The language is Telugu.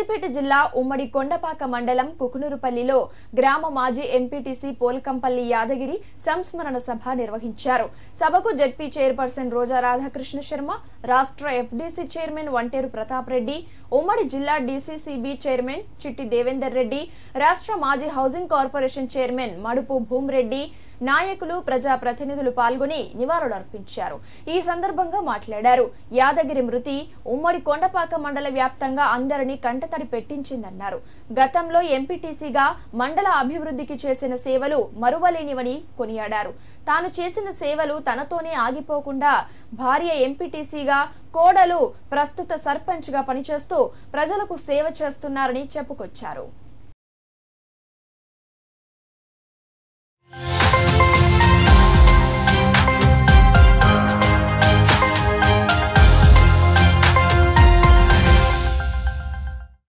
సిద్దిపేట జిల్లా ఉమ్మడి కొండపాక మండలం కుకునూరుపల్లిలో గ్రామ మాజీ ఎంపీటీసీ పోల్కంపల్లి యాదగిరి సంస్మరణ సభ నిర్వహించారు సభకు జడ్పీ చైర్పర్సన్ రోజా రాధాకృష్ణ శర్మ రాష్ట్ర ఎఫ్డీసీ చైర్మన్ వంటేరు ప్రతాప్ రెడ్డి ఉమ్మడి జిల్లా డీసీసీబీ చైర్మన్ చిట్టి దేవేందర్ రెడ్డి రాష్ట్ర మాజీ housing corporation chairman Madupu Bhoomireddy నాయకులు ప్రజా ప్రతినిధులు పాల్గొని నివాళులర్పించారు ఈ సందర్భంగా మాట్లాడారు యాదగిరి మృతి ఉమ్మడి కొండపాక మండల వ్యాప్తంగా అందరినీ కంటతడి పెట్టించిందన్నారు గతంలో ఎంపీటీసీగా మండల అభివృద్ధికి చేసిన సేవలు మరువలేనివని కొనియాడారు తాను చేసిన సేవలు తనతోనే ఆగిపోకుండా భార్య ఎంపీటీసీగా కోడలు ప్రస్తుత సర్పంచ్గా పనిచేస్తూ ప్రజలకు సేవ చేస్తున్నారని చెప్పుకొచ్చారు